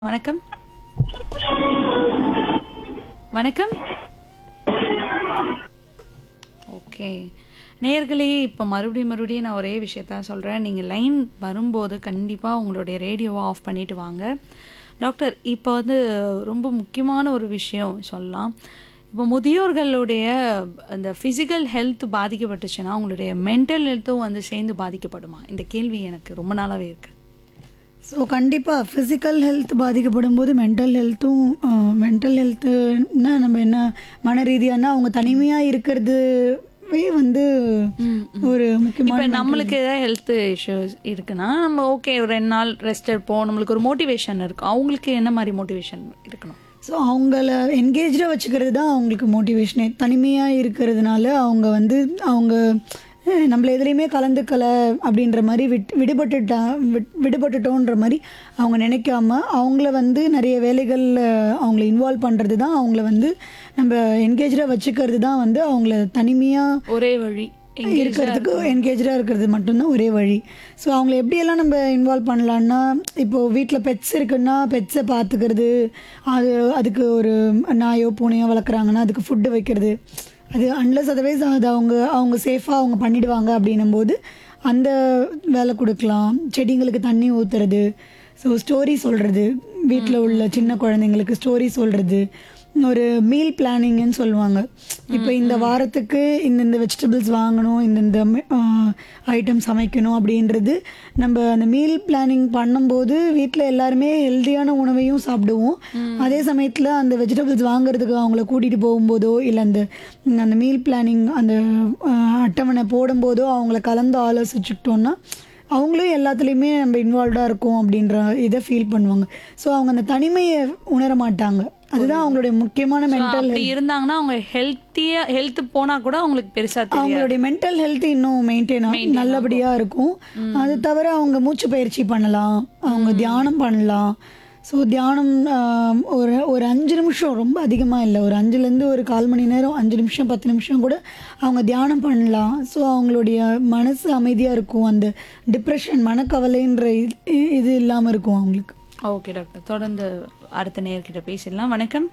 வணக்கம் வணக்கம் ஓகே நேர்களே இப்போ மறுபடியும் மறுபடியும் நான் ஒரே விஷயத்த சொல்கிறேன் நீங்கள் லைன் வரும்போது கண்டிப்பாக உங்களுடைய ரேடியோவை ஆஃப் பண்ணிட்டு வாங்க டாக்டர் இப்போ வந்து ரொம்ப முக்கியமான ஒரு விஷயம் சொல்லலாம் இப்போ முதியோர்களுடைய அந்த ஃபிசிக்கல் ஹெல்த் பாதிக்கப்பட்டுச்சுன்னா அவங்களுடைய மென்டல் ஹெல்த்தும் வந்து சேர்ந்து பாதிக்கப்படுமா இந்த கேள்வி எனக்கு ரொம்ப நாளாகவே இருக்குது ஸோ கண்டிப்பாக ஃபிசிக்கல் ஹெல்த் பாதிக்கப்படும் போது மென்டல் ஹெல்த்தும் மென்டல் ஹெல்த்துன்னா நம்ம என்ன மன ரீதியானா அவங்க தனிமையாக இருக்கிறதுவே வந்து ஒரு முக்கியமான இப்போ நம்மளுக்கு ஏதாவது ஹெல்த் இஷ்யூஸ் இருக்குன்னா நம்ம ஓகே ஒரு ரெண்டு நாள் ரெஸ்ட் எடுப்போம் நம்மளுக்கு ஒரு மோட்டிவேஷன் இருக்கும் அவங்களுக்கு என்ன மாதிரி மோட்டிவேஷன் இருக்கணும் ஸோ அவங்கள என்கேஜாக வச்சுக்கிறது தான் அவங்களுக்கு மோட்டிவேஷனே தனிமையாக இருக்கிறதுனால அவங்க வந்து அவங்க அஹ், நம்மள எதுலேயுமே கலந்துக்கல அப்படின்ற மாதிரி விட் விடுபட்டுட்டா விட் விடுபட்டுட்டோன்ற மாதிரி அவங்க நினைக்காம அவங்கள வந்து நிறைய வேலைகளில் அவங்கள இன்வால்வ் பண்ணுறது தான் அவங்கள வந்து நம்ம என்கேஜாக வச்சுக்கிறது தான் வந்து அவங்கள தனிமையாக ஒரே வழி இருக்கிறதுக்கு என்கேஜாக இருக்கிறது மட்டும்தான் ஒரே வழி ஸோ அவங்கள எப்படியெல்லாம் நம்ம இன்வால்வ் பண்ணலான்னா இப்போது வீட்டில் பெட்ஸ் இருக்குன்னா பெட்ஸை பார்த்துக்கிறது அது அதுக்கு ஒரு நாயோ பூனையோ வளர்க்குறாங்கன்னா அதுக்கு ஃபுட்டு வைக்கிறது அது அன்லஸ் அதர்வைஸ் அது அவங்க அவங்க சேஃபாக அவங்க பண்ணிடுவாங்க அப்படின்னும் போது அந்த வேலை கொடுக்கலாம் செடிங்களுக்கு தண்ணி ஊற்றுறது ஸோ ஸ்டோரி சொல்கிறது வீட்டில் உள்ள சின்ன குழந்தைங்களுக்கு ஸ்டோரி சொல்கிறது ஒரு மீல் பிளானிங்னு சொல்லுவாங்க இப்போ இந்த வாரத்துக்கு இந்தந்த வெஜிடபிள்ஸ் வாங்கணும் இந்தந்த ஐட்டம் சமைக்கணும் அப்படின்றது நம்ம அந்த மீல் பிளானிங் பண்ணும்போது வீட்டில் எல்லாருமே ஹெல்த்தியான உணவையும் சாப்பிடுவோம் அதே சமயத்தில் அந்த வெஜிடபிள்ஸ் வாங்குறதுக்கு அவங்கள கூட்டிகிட்டு போகும்போதோ இல்லை அந்த அந்த மீல் பிளானிங் அந்த அஹ், அட்டவணை போடும்போதோ அவங்கள கலந்து ஆலோசிச்சுக்கிட்டோன்னா அவங்களும் எல்லாத்துலேயுமே நம்ம இன்வால்வ்டாக இருக்கோம் அப்படின்ற இதை ஃபீல் பண்ணுவாங்க ஸோ அவங்க அந்த தனிமையை உணர மாட்டாங்க அதுதான் அவங்களுடைய முக்கியமான மென்டல் அப்படி இருந்தாங்கன்னா அவங்க ஹெல்த்தியா ஹெல்த் போனா கூட அவங்களுக்கு பெருசா தெரியும் அவங்களுடைய மென்டல் ஹெல்த் இன்னும் மெயின்டைன் ஆகும் நல்லபடியாக இருக்கும் அது தவிர அவங்க மூச்சு பயிற்சி பண்ணலாம் அவங்க தியானம் பண்ணலாம் ஸோ தியானம் ஆஹ், ஒரு ஒரு அஞ்சு நிமிஷம் ரொம்ப அதிகமாக இல்லை ஒரு அஞ்சுலேருந்து ஒரு கால் மணி நேரம் அஞ்சு நிமிஷம் பத்து நிமிஷம் கூட அவங்க தியானம் பண்ணலாம் ஸோ அவங்களுடைய மனசு அமைதியாக இருக்கும் அந்த டிப்ரெஷன் மனக்கவலைன்ற இது- இது இல்லாமல் இருக்கும் அவங்களுக்கு ஓகே டாக்டர் தொடர்ந்து அடுத்த நேர்கிட்ட பேசிடலாம் வணக்கம்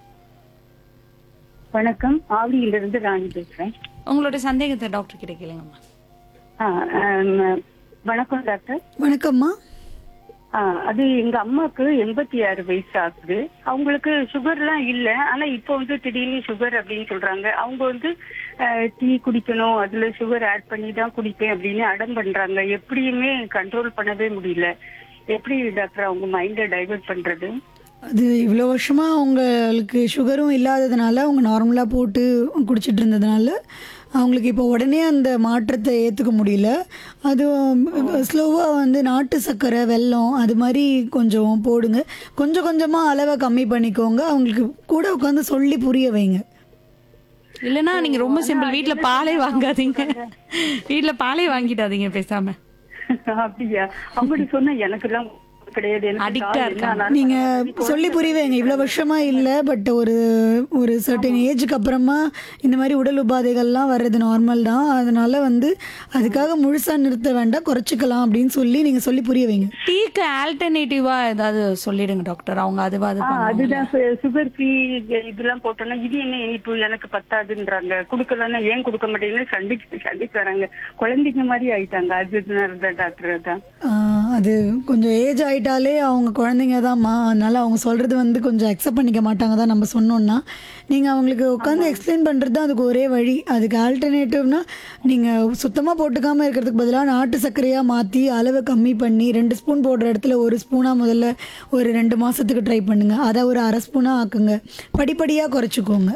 வணக்கம் ஆவடியிலிருந்து ராணி பேசுறேன் உங்களோட சந்தேகத்தை டாக்டர் கிட்ட கேளுங்கம்மா ஆ, ஆம், வணக்கம் டாக்டர் வணக்கம்மா ஆ, அது எங்க அம்மாக்கு எண்பத்தி ஆறு வயசு ஆகுது அவங்களுக்கு சுகர்லாம் இல்ல ஆனா இப்போ வந்து திடீர்னு சுகர் அப்படின்னு சொல்றாங்க அவங்க வந்து டீ குடிக்கணும் அதுல சுகர் ஆட் பண்ணி தான் குடிப்பேன் அப்படின்னு அடம் பண்றாங்க எப்படியுமே கண்ட்ரோல் பண்ணவே முடியல எப்படி டாக்டர் அவங்க மைண்டை டைவர்ட் பண்றது அது இவ்வளோ வருஷமாக அவங்களுக்கு சுகரும் இல்லாததுனால அவங்க நார்மலாக போட்டு குடிச்சிட்டு இருந்ததுனால அவங்களுக்கு இப்போ உடனே அந்த மாற்றத்தை ஏற்றுக்க முடியல அது ஸ்லோவாக வந்து நாட்டு சர்க்கரை வெல்லம் அது மாதிரி கொஞ்சம் போடுங்க கொஞ்சம் கொஞ்சமாக அளவை கம்மி பண்ணிக்கோங்க அவங்களுக்கு கூட உட்காந்து சொல்லி புரிய வைங்க இல்லைன்னா நீங்க ரொம்ப சிம்பிள் வீட்ல பாலே வாங்காதீங்க வீட்ல பாலே வாங்கிடாதீங்க பேசாம அப்படியா அவங்ககிட்ட சொன்னா எனக்கு எல்லாம் கிடையாது எனக்கு Addict ஆ கால் என்ன இருக்காங்க. ஆனாலும் நீங்கள் சொல்லி புரிய வைங்க இவ்வளோ வருஷமாக இல்லை பட் ஒரு ஒரு சர்டன் ஏஜுக்கு அப்புறமா இந்த மாதிரி உடல் உபாதைகள்லாம் வர்றது நார்மல் தான் அதனால வந்து அதுக்காக முழுசாக நிறுத்த வேண்டாம் குறைச்சிக்கலாம் அப்படின்னு சொல்லி நீங்கள் சொல்லி புரிய வைங்க டீக்கு ஆல்டர்னேட்டிவா ஏதாவது சொல்லிடுங்க டாக்டர் அவங்க அதுவா அது ஆ, பண்ணுவாங்க. அதுதான் சுகர் ஃப்ரீ இதெல்லாம் போட்டோம்னா இது என்ன இனிப்பு எனக்கு பத்தாதுன்றாங்க குடுக்கலன்னா ஏன் கொடுக்க மாட்டேங்குன்னு சண்டைக்கு சண்டைக்கு வராங்க குழந்தைங்க மாதிரி ஆயிட்டாங்க அதுதான் டாக்டர் அதான் ஆஹ் அது கொஞ்சம் ஏஜ் ஆயிட்டாலே அவங்க குழந்தைங்க தான்மா அதனால அவங்க சொல்கிறது வந்து கொஞ்சம் அக்செப்ட் பண்ணிக்க மாட்டாங்க தான் நம்ம சொன்னோன்னா நீங்கள் அவங்களுக்கு உட்காந்து எக்ஸ்பிளைன் பண்ணுறது தான் அதுக்கு ஒரே வழி அதுக்கு ஆல்டர்னேட்டிவ்னா நீங்கள் சுத்தமாக போட்டுக்காமல் இருக்கிறதுக்கு பதிலாக நாட்டு சர்க்கரையாக மாற்றி அளவை கம்மி பண்ணி ரெண்டு ஸ்பூன் போடுற இடத்துல ஒரு ஸ்பூனாக முதல்ல ஒரு ரெண்டு மாதத்துக்கு ட்ரை பண்ணுங்கள் அதை ஒரு அரை ஸ்பூனாக ஆக்குங்க படிப்படியாக குறைச்சிக்கோங்க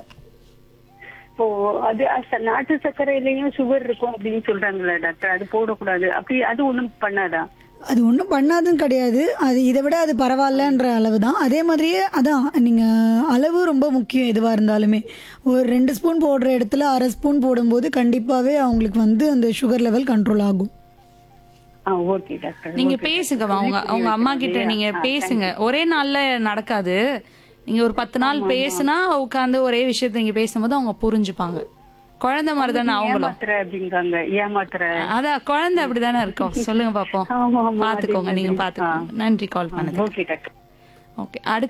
இப்போ அது அ- நாட்டு சர்க்கரையிலயும் சுகர் இருக்கும் அப்படின்னு சொல்றாங்களா டாக்டர் அது போடக்கூடாது அப்படி அது ஒண்ணும் பண்ணாதா அது ஒன்றும் பண்ணாதுன்னு கிடையாது அது இதை விட அது பரவாயில்லன்ற அளவு தான் அதே மாதிரியே அதான் நீங்கள் அளவு ரொம்ப முக்கியம் எதுவாக இருந்தாலுமே ஒரு ரெண்டு ஸ்பூன் போடுற இடத்துல அரை ஸ்பூன் போடும்போது கண்டிப்பாகவே அவங்களுக்கு வந்து அந்த சுகர் லெவல் கண்ட்ரோல் ஆகும் ஆ ஓகே டாக்டர் நீங்க பேசுங்க அவங்க அவங்க அம்மா கிட்ட நீங்க பேசுங்க ஒரே நாள்ல நடக்காது நீங்க ஒரு பத்து நாள் பேசுனா உட்காந்து ஒரே விஷயத்த நீங்க பேசும்போது அவங்க புரிஞ்சுப்பாங்க குழந்தை மாதிரி தானே அவங்களும் ஏமாத்துற அப்படிங்காங்க ஏமாத்துற அதான் குழந்தை அப்படிதானே இருக்கும் சொல்லுங்க பாப்போம் ஆமா, ஆமா, பாத்துக்கோங்க அதே நீங்க மாதிரி. பாத்துக்கோங்க நன்றி கால் பண்ணது ஓகே டாக்டர் ஓகே அடுத்த